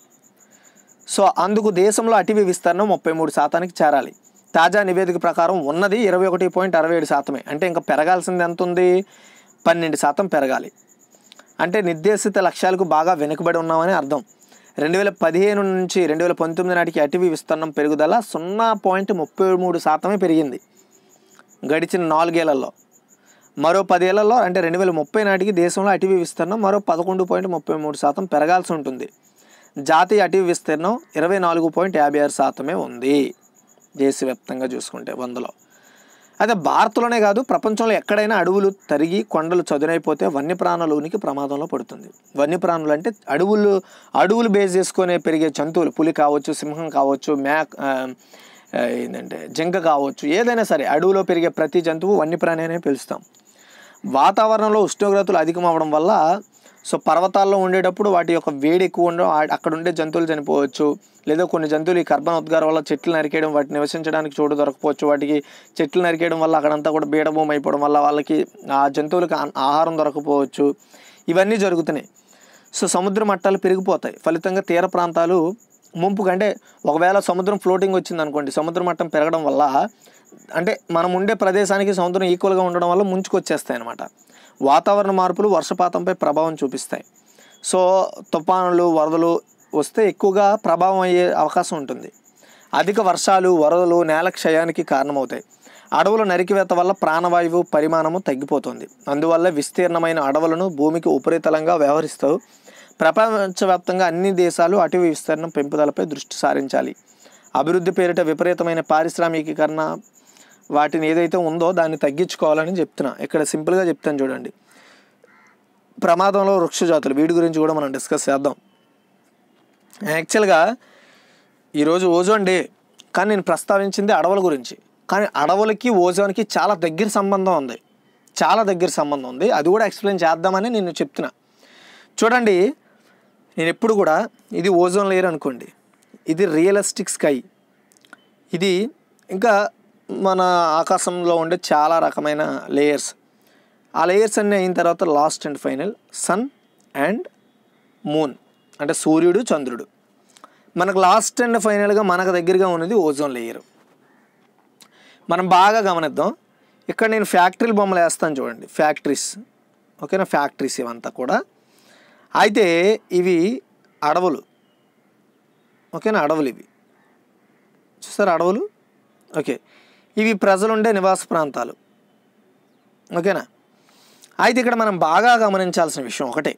సో అందుకు దేశంలో అటవీ విస్తరణ ముప్పై మూడు శాతానికి చేరాలి తాజా నివేదిక ప్రకారం ఉన్నది ఇరవై ఒకటి పాయింట్ అరవై ఏడు శాతమే అంటే ఇంకా పెరగాల్సింది ఎంత ఉంది పన్నెండు శాతం పెరగాలి అంటే నిర్దేశిత లక్ష్యాలకు బాగా వెనుకబడి ఉన్నామని అర్థం రెండు వేల పదిహేను నుంచి రెండు వేల పంతొమ్మిది నాటికి అటవీ విస్తరణం పెరుగుదల సున్నా పాయింట్ ముప్పై మూడు శాతమే పెరిగింది గడిచిన నాలుగేళ్లలో మరో పదేళ్లలో అంటే రెండు వేల ముప్పై నాటికి దేశంలో అటవీ విస్తీర్ణం మరో పదకొండు పాయింట్ ముప్పై మూడు శాతం పెరగాల్సి ఉంటుంది జాతీయ అటవీ విస్తీర్ణం ఇరవై నాలుగు పాయింట్ యాభై ఆరు శాతమే ఉంది దేశవ్యాప్తంగా చూసుకుంటే వందలో అయితే భారత్లోనే కాదు ప్రపంచంలో ఎక్కడైనా అడవులు తరిగి కొండలు చదునైపోతే వన్యప్రాణుల ఉనికి ప్రమాదంలో పడుతుంది వన్యప్రాణులు అంటే అడవులు అడవులు బేస్ చేసుకునే పెరిగే జంతువులు పులి కావచ్చు సింహం కావచ్చు మేక్ ఆ, ఆ, ఏంటంటే జింక కావచ్చు ఏదైనా సరే అడవిలో పెరిగే ప్రతి జంతువు వన్యప్రాణి అనే పిలుస్తాం వాతావరణంలో ఉష్ణోగ్రతలు అధికం అవ్వడం వల్ల సో పర్వతాల్లో ఉండేటప్పుడు వాటి యొక్క వేడి ఎక్కువ ఉండడం ఆ- అక్కడ ఉండే జంతువులు చనిపోవచ్చు లేదా కొన్ని జంతువులు ఈ కర్బన ఉద్గారం వల్ల చెట్లు నరికేయడం వాటిని నివసించడానికి చోటు దొరకపోవచ్చు వాటికి చెట్లు నరికేయడం వల్ల అక్కడంతా కూడా బీడభూమి అయిపోవడం వల్ల వాళ్ళకి ఆ జంతువులకు ఆ- ఆహారం దొరకపోవచ్చు ఇవన్నీ జరుగుతున్నాయి సో సముద్ర మట్టాలు పెరిగిపోతాయి ఫలితంగా తీర ప్రాంతాలు ముంపు కంటే ఒకవేళ సముద్రం ఫ్లోటింగ్ వచ్చింది అనుకోండి సముద్ర మట్టం పెరగడం వల్ల అంటే మనం ఉండే ప్రదేశానికి సముద్రం ఈక్వల్గా ఉండడం వల్ల ముంచుకొచ్చేస్తాయి అనమాట వాతావరణ మార్పులు వర్షపాతంపై ప్రభావం చూపిస్తాయి సో తుఫానులు వరదలు వస్తే ఎక్కువగా ప్రభావం అయ్యే అవకాశం ఉంటుంది అధిక వర్షాలు వరదలు నేల క్షయానికి కారణమవుతాయి అడవుల నరికివేత వల్ల ప్రాణవాయువు పరిమాణము తగ్గిపోతుంది అందువల్ల విస్తీర్ణమైన అడవులను భూమికి ఉపరితలంగా వ్యవహరిస్తూ ప్రపంచవ్యాప్తంగా అన్ని దేశాలు అటవీ విస్తీర్ణం పెంపుదలపై దృష్టి సారించాలి అభివృద్ధి పేరిట విపరీతమైన పారిశ్రామికీకరణ వాటిని ఏదైతే ఉందో దాన్ని తగ్గించుకోవాలని చెప్తున్నా ఇక్కడ సింపుల్గా చెప్తాను చూడండి ప్రమాదంలో వృక్ష జాతులు వీటి గురించి కూడా మనం డిస్కస్ చేద్దాం యాక్చువల్గా ఈరోజు ఓజోన్ డే కానీ నేను ప్రస్తావించింది అడవుల గురించి కానీ అడవులకి ఓజోన్కి చాలా దగ్గర సంబంధం ఉంది చాలా దగ్గర సంబంధం ఉంది అది కూడా ఎక్స్ప్లెయిన్ చేద్దామని నేను చెప్తున్నా చూడండి నేను ఎప్పుడు కూడా ఇది ఓజోన్ లేయర్ అనుకోండి ఇది రియలిస్టిక్ స్కై ఇది ఇంకా మన ఆకాశంలో ఉండే చాలా రకమైన లేయర్స్ ఆ లేయర్స్ అన్నీ అయిన తర్వాత last and final sun and moon అంటే సూర్యుడు చంద్రుడు మనకు లాస్ట్ అండ్ ఫైనల్గా మనకు దగ్గరగా ఉన్నది ఓజోన్ లేయర్ మనం బాగా గమనిద్దాం ఇక్కడ నేను ఫ్యాక్టరీల బొమ్మలు వేస్తాను చూడండి ఫ్యాక్టరీస్ ఓకేనా ఫ్యాక్టరీస్ ఇవంతా కూడా అయితే ఇవి అడవులు ఓకేనా అడవులు ఇవి చూసారు అడవులు ఓకే ఇవి ప్రజలుండే నివాస ప్రాంతాలు ఓకేనా అయితే ఇక్కడ మనం బాగా గమనించాల్సిన విషయం ఒకటే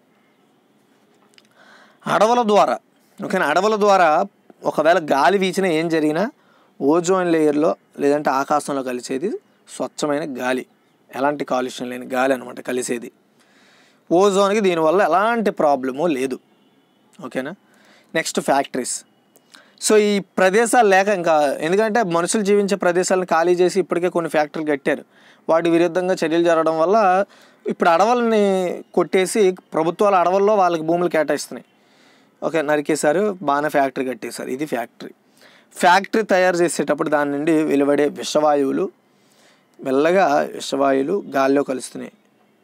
అడవుల ద్వారా ఓకేనా అడవుల ద్వారా ఒకవేళ గాలి వీచినా ఏం జరిగినా ఓజోన్ లేయర్లో లేదంటే ఆకాశంలో కలిసేది స్వచ్ఛమైన గాలి ఎలాంటి కాలుష్యం లేని గాలి అనమాట కలిసేది ఓజోన్కి దీనివల్ల ఎలాంటి ప్రాబ్లము లేదు ఓకేనా నెక్స్ట్ ఫ్యాక్టరీస్ సో ఈ ప్రదేశాలు లేక ఇంకా ఎందుకంటే మనుషులు జీవించే ప్రదేశాలను ఖాళీ చేసి ఇప్పటికే కొన్ని ఫ్యాక్టరీలు కట్టారు వాటి విరుద్ధంగా చర్యలు జరగడం వల్ల ఇప్పుడు అడవుల్ని కొట్టేసి ప్రభుత్వాలు అడవుల్లో వాళ్ళకి భూములు కేటాయిస్తున్నాయి ఓకే నరికేశారు బాగానే ఫ్యాక్టరీ కట్టేశారు ఇది ఫ్యాక్టరీ ఫ్యాక్టరీ తయారు చేసేటప్పుడు దాని నుండి వెలువడే విషవాయువులు మెల్లగా విషవాయువులు గాల్లో కలుస్తున్నాయి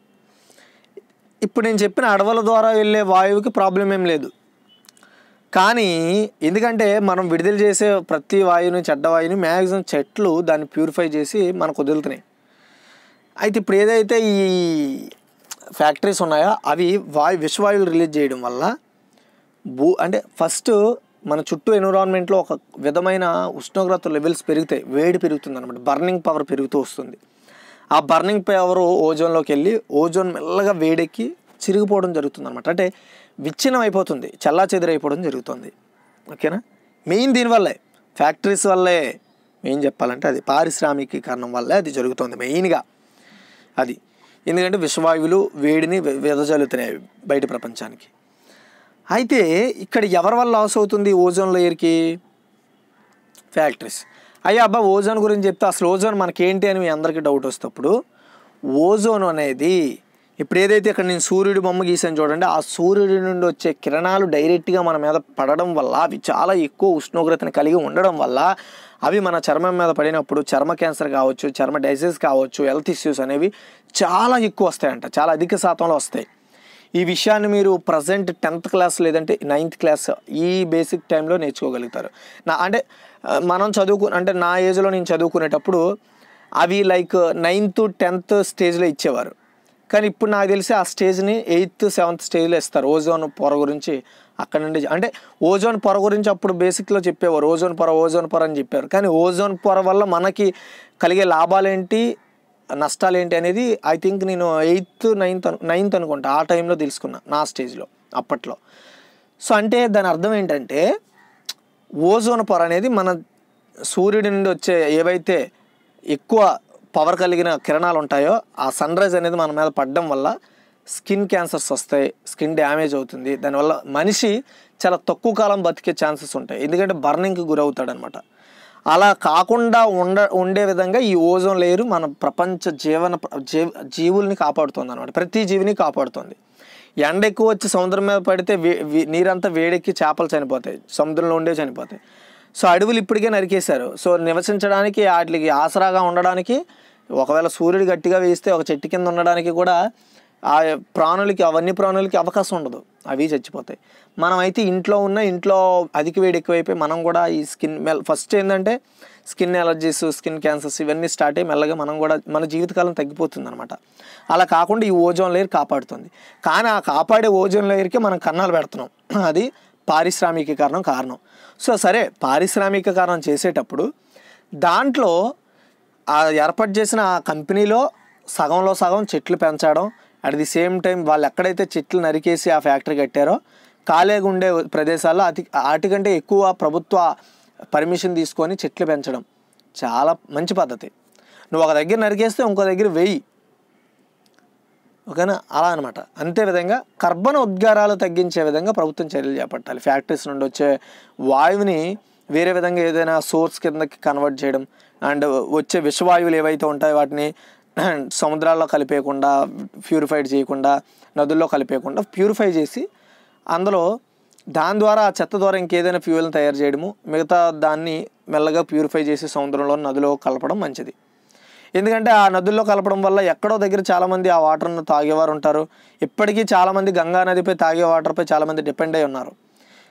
ఇప్పుడు నేను చెప్పిన అడవుల ద్వారా వెళ్ళే వాయువుకి ప్రాబ్లం ఏం లేదు కానీ ఎందుకంటే మనం విడుదల చేసే ప్రతి వాయువుని చెడ్డ వాయువుని మ్యాక్సిమం చెట్లు దాన్ని ప్యూరిఫై చేసి మనకు వదులుతున్నాయి అయితే ఇప్పుడు ఏదైతే ఈ ఫ్యాక్టరీస్ ఉన్నాయో అవి వాయు విషవాయువులు రిలీజ్ చేయడం వల్ల భూ అంటే ఫస్ట్ మన చుట్టూ ఎన్విరాన్మెంట్లో ఒక విధమైన ఉష్ణోగ్రత లెవెల్స్ పెరుగుతాయి వేడి పెరుగుతుంది అనమాట బర్నింగ్ పవర్ పెరుగుతూ వస్తుంది ఆ బర్నింగ్ పవర్ ఓజోన్లోకి వెళ్ళి ఓజోన్ మెల్లగా వేడెక్కి చిరిగిపోవడం జరుగుతుంది అనమాట అంటే విచ్ఛిన్నం అయిపోతుంది చల్లా చెదిరైపోవడం జరుగుతుంది ఓకేనా మెయిన్ దీనివల్లే ఫ్యాక్టరీస్ వల్లే మెయిన్ చెప్పాలంటే అది పారిశ్రామికీకరణం వల్లే అది జరుగుతుంది మెయిన్గా అది ఎందుకంటే విషవాయువులు వేడిని వె- వెదజల్లుతున్నాయి బయట ప్రపంచానికి అయితే ఇక్కడ ఎవరి వల్ల లాస్ అవుతుంది ఓజోన్ లేయర్కి ఫ్యాక్టరీస్ అయ్యా అబ్బా ఓజోన్ గురించి చెప్తే అసలు ఓజోన్ మనకేంటి అని మీ అందరికీ డౌట్ వస్తప్పుడు ఓజోన్ అనేది ఇప్పుడు ఏదైతే ఇక్కడ నేను సూర్యుడి బొమ్మ గీసాను చూడండి ఆ సూర్యుడి నుండి వచ్చే కిరణాలు డైరెక్ట్గా మన మీద పడడం వల్ల అవి చాలా ఎక్కువ ఉష్ణోగ్రతని కలిగి ఉండడం వల్ల అవి మన చర్మం మీద పడినప్పుడు చర్మ క్యాన్సర్ కావచ్చు చర్మ డైసెస్ కావచ్చు హెల్త్ ఇష్యూస్ అనేవి చాలా ఎక్కువ వస్తాయంట చాలా అధిక శాతంలో వస్తాయి ఈ విషయాన్ని మీరు ప్రజెంట్ టెన్త్ క్లాస్ లేదంటే నైన్త్ క్లాస్ ఈ బేసిక్ టైంలో నేర్చుకోగలుగుతారు నా అంటే ఆ, మనం చదువుకు అంటే నా ఏజ్లో నేను చదువుకునేటప్పుడు అవి లైక్ నైన్త్ టెన్త్ స్టేజ్లో ఇచ్చేవారు కానీ ఇప్పుడు నాకు తెలిసి ఆ స్టేజ్ని ఎయిత్ సెవెంత్ స్టేజ్లో ఇస్తారు ఓజోన్ పొర గురించి అక్కడ నుండి అంటే ఓజోన్ పొర గురించి అప్పుడు బేసిక్లో చెప్పేవారు ఓజోన్ పొర ఓజోన్ పొర అని చెప్పారు కానీ ఓజోన్ పొర వల్ల మనకి కలిగే లాభాలేంటి నష్టాలు ఏంటి అనేది ఐ థింక్ నేను ఎయిత్ నైన్త్ అను నైన్త్ అనుకుంటా ఆ టైంలో తెలుసుకున్నా నా స్టేజ్లో అప్పట్లో సో అంటే దాని అర్థం ఏంటంటే ఓజోన్ పొర అనేది మన సూర్యుడి నుండి వచ్చే ఏవైతే ఎక్కువ పవర్ కలిగిన కిరణాలు ఉంటాయో ఆ సన్ రైజ్ అనేది మన మీద పడడం వల్ల స్కిన్ క్యాన్సర్స్ వస్తాయి స్కిన్ డ్యామేజ్ అవుతుంది దానివల్ల మనిషి చాలా తక్కువ కాలం బతికే ఛాన్సెస్ ఉంటాయి ఎందుకంటే బర్నింగ్కి గురవుతాడు అనమాట అలా కాకుండా ఉండ ఉండే విధంగా ఈ ఓజోన్ లేయర్ మన ప్రపంచ జీవన జీవ జీవుల్ని కాపాడుతుంది అనమాట ప్రతి జీవిని కాపాడుతుంది ఎండ ఎక్కువ వచ్చి సముద్రం మీద పడితే వే వే- నీరంతా వేడెక్కి చేపలు చనిపోతాయి సముద్రంలో ఉండే చనిపోతాయి సో అడవులు ఇప్పటికే నరికేశారు సో నివసించడానికి వాటికి ఆసరాగా ఉండడానికి ఒకవేళ సూర్యుడు గట్టిగా వేస్తే ఒక చెట్టు కింద ఉండడానికి కూడా ఆ ప్రాణులకి అవన్నీ ప్రాణులకి అవకాశం ఉండదు అవి చచ్చిపోతాయి మనం అయితే ఇంట్లో ఉన్న ఇంట్లో అధిక వేడి ఎక్కువైపోయి మనం కూడా ఈ స్కిన్ మెల్ ఫస్ట్ ఏంటంటే స్కిన్ ఎలర్జీస్ స్కిన్ క్యాన్సర్స్ ఇవన్నీ స్టార్ట్ అయ్యి మెల్లగా మనం కూడా మన జీవితకాలం తగ్గిపోతుంది అనమాట అలా కాకుండా ఈ ఓజోన్ లేయర్ కాపాడుతుంది కానీ ఆ కాపాడే ఓజోన్ లేయర్కి మనం కన్నాలు పెడుతున్నాం అది పారిశ్రామికీకరణం కారణం సో సరే పారిశ్రామికీకరణం చేసేటప్పుడు దాంట్లో ఆ ఏర్పాటు చేసిన ఆ కంపెనీలో సగంలో సగం చెట్లు పెంచడం అట్ ది సేమ్ టైం వాళ్ళు ఎక్కడైతే చెట్లు నరికేసి ఆ ఫ్యాక్టరీ కట్టారో ఖాళీగా ఉండే ప్రదేశాల్లో అతి వాటికంటే ఎక్కువ ప్రభుత్వ పర్మిషన్ తీసుకొని చెట్లు పెంచడం చాలా మంచి పద్ధతి నువ్వు ఒక దగ్గర నరికేస్తే ఇంకో దగ్గర వెయ్యి ఓకేనా అలా అనమాట అంతే విధంగా కర్బన ఉద్గారాలు తగ్గించే విధంగా ప్రభుత్వం చర్యలు చేపట్టాలి ఫ్యాక్టరీస్ నుండి వచ్చే వాయువుని వేరే విధంగా ఏదైనా సోర్స్ కిందకి కన్వర్ట్ చేయడం అండ్ వచ్చే విషవాయువులు ఏవైతే ఉంటాయో వాటిని సముద్రాల్లో కలిపేయకుండా ప్యూరిఫైడ్ చేయకుండా నదుల్లో కలిపేయకుండా ప్యూరిఫై చేసి అందులో దాని ద్వారా ఆ చెత్త ద్వారా ఇంకేదైనా ఫ్యూయల్ని తయారు చేయడము మిగతా దాన్ని మెల్లగా ప్యూరిఫై చేసి సముద్రంలో నదిలో కలపడం మంచిది ఎందుకంటే ఆ నదుల్లో కలపడం వల్ల ఎక్కడో దగ్గర చాలామంది ఆ వాటర్ను తాగేవారు ఉంటారు ఇప్పటికీ చాలామంది గంగా నదిపై తాగే వాటర్పై చాలామంది డిపెండ్ అయి ఉన్నారు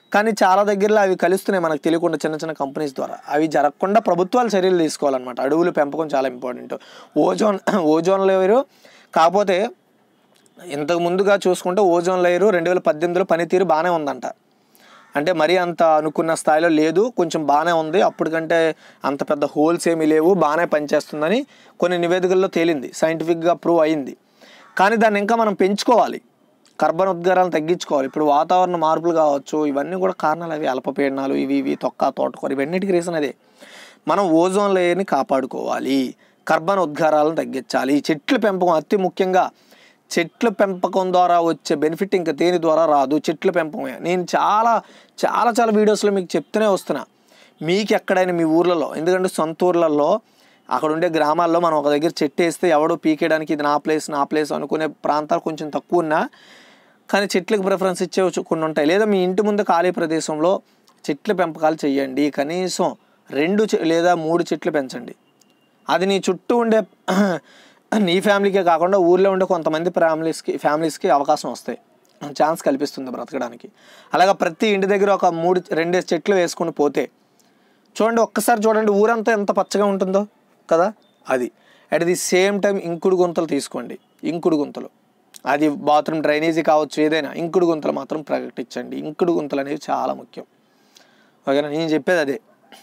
కానీ చాలా దగ్గరలో అవి కలుస్తున్నాయి మనకు తెలియకుండా చిన్న చిన్న కంపెనీస్ ద్వారా అవి జరగకుండా ప్రభుత్వాలు చర్యలు తీసుకోవాలన్నమాట అడవుల పెంపకం చాలా ఇంపార్టెంట్ ఓజోన్ ఓజోన్ లేరు కాకపోతే ఇంతకు ముందుగా చూసుకుంటే ఓజోన్ లేయరు రెండు వేల పద్దెనిమిదిలో పనితీరు బాగానే ఉందంట అంటే మరీ అంత అనుకున్న స్థాయిలో లేదు కొంచెం బాగానే ఉంది అప్పటికంటే అంత పెద్ద హోల్స్ ఏమీ లేవు బాగానే పనిచేస్తుందని కొన్ని నివేదికల్లో తేలింది సైంటిఫిక్గా ప్రూవ్ అయింది కానీ దాన్ని ఇంకా మనం పెంచుకోవాలి కర్బన్ ఉద్గారాలను తగ్గించుకోవాలి ఇప్పుడు వాతావరణ మార్పులు కావచ్చు ఇవన్నీ కూడా కారణాలు అవి అల్పపీడనాలు ఇవి ఇవి తొక్క తోటకూర ఇవన్నిటికీ రీజన్ అదే మనం ఓజోన్ లేయర్ని కాపాడుకోవాలి కర్బన్ ఉద్గారాలను తగ్గించాలి చెట్ల పెంపకం అతి ముఖ్యంగా చెట్ల పెంపకం ద్వారా వచ్చే బెనిఫిట్ ఇంకా దేని ద్వారా రాదు చెట్ల పెంపకమే నేను చాలా చాలా చాలా వీడియోస్లో మీకు చెప్తూనే వస్తున్నా మీకు ఎక్కడైనా మీ ఊర్లలో ఎందుకంటే సొంత ఊర్లలో అక్కడ ఉండే గ్రామాల్లో మనం ఒక దగ్గర చెట్టు వేస్తే ఎవడో పీకేయడానికి ఇది నా ప్లేస్ నా ప్లేస్ అనుకునే ప్రాంతాలు కొంచెం తక్కువ ఉన్నా కానీ చెట్లకు ప్రిఫరెన్స్ ఇచ్చే కొన్ని ఉంటాయి లేదా మీ ఇంటి ముందు ఖాళీ ప్రదేశంలో చెట్ల పెంపకాలు చేయండి కనీసం రెండు చె- లేదా మూడు చెట్లు పెంచండి అది నీ చుట్టూ ఉండే నీ ఫ్యామిలీకే కాకుండా ఊర్లో ఉండే కొంతమంది ఫ్యామిలీస్కి ఫ్యామిలీస్కి అవకాశం వస్తాయి ఛాన్స్ కల్పిస్తుంది బ్రతకడానికి అలాగా ప్రతి ఇంటి దగ్గర ఒక మూడు రెండేసి చెట్లు వేసుకుని పోతే చూడండి ఒక్కసారి చూడండి ఊరంతా ఎంత పచ్చగా ఉంటుందో కదా అది అట్ ది సేమ్ టైం ఇంకుడు గుంతలు తీసుకోండి ఇంకుడు గుంతలు అది బాత్రూమ్ డ్రైనేజీ కావచ్చు ఏదైనా ఇంకుడు గుంతలు మాత్రం ప్రకటించండి ఇంకుడు గుంతలు అనేవి చాలా ముఖ్యం ఓకేనా నేను చెప్పేది అదే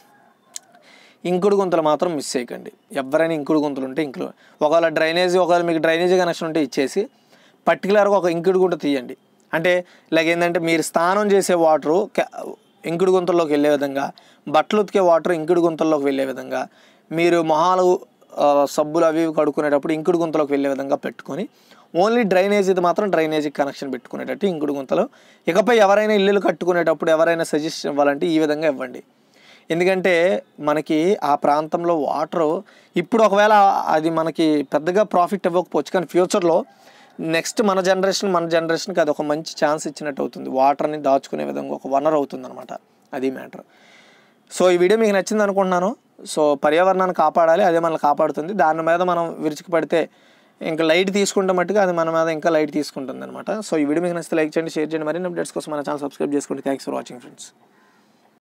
ఇంకుడు గుంతలు మాత్రం మిస్ చేయకండి ఎవరైనా ఇంకుడు గుంతలు ఉంటే ఇంకుడు ఒకవేళ డ్రైనేజీ ఒకవేళ మీకు డ్రైనేజీ కనెక్షన్ ఉంటే ఇచ్చేసి పర్టికులర్గా ఒక ఇంకుడు గుంట తీయండి అంటే లైక్ ఏంటంటే మీరు స్నానం చేసే వాటరు ఇంకుడు గుంతల్లోకి వెళ్ళే విధంగా బట్టలు ఉతికే వాటర్ ఇంకుడు గుంతల్లోకి వెళ్ళే విధంగా మీరు మొహాలు ఆ, సబ్బులు అవి ఇవి కడుక్కునేటప్పుడు ఇంకుడు గుంతలోకి వెళ్ళే విధంగా పెట్టుకొని ఓన్లీ డ్రైనేజీది మాత్రం డ్రైనేజీ కనెక్షన్ పెట్టుకునేటట్టు ఇంకుడు గుంతలు ఇకపై ఎవరైనా ఇల్లులు కట్టుకునేటప్పుడు ఎవరైనా సజెషన్ ఇవ్వాలంటే ఈ విధంగా ఇవ్వండి ఎందుకంటే మనకి ఆ ప్రాంతంలో వాటర్ ఇప్పుడు ఒకవేళ అది మనకి పెద్దగా ప్రాఫిట్ ఇవ్వకపోవచ్చు కానీ ఫ్యూచర్లో నెక్స్ట్ మన జనరేషన్ మన జనరేషన్కి అది ఒక మంచి ఛాన్స్ ఇచ్చినట్టు అవుతుంది వాటర్ని దాచుకునే విధంగా ఒక వనరు అవుతుంది అనమాట అది మ్యాటర్ సో ఈ వీడియో మీకు నచ్చింది అనుకుంటున్నాను సో పర్యావరణాన్ని కాపాడాలి అదే మనల్ని కాపాడుతుంది దాని మీద మనం విరుచుకు పడితే ఇంకా లైట్ తీసుకుంటే మట్టుగా అది మన మీద ఇంకా లైట్ తీసుకుంటుంది అనమాట సో ఈ వీడియో మీకు నచ్చితే లైక్ చేయండి షేర్ చేయండి మరిన్ని అప్డేట్స్ కోసం మన ఛానల్ సబ్స్క్రైబ్ చేసుకోండి థ్యాంక్స్ ఫర్ వాచింగ్ ఫ్రెండ్స్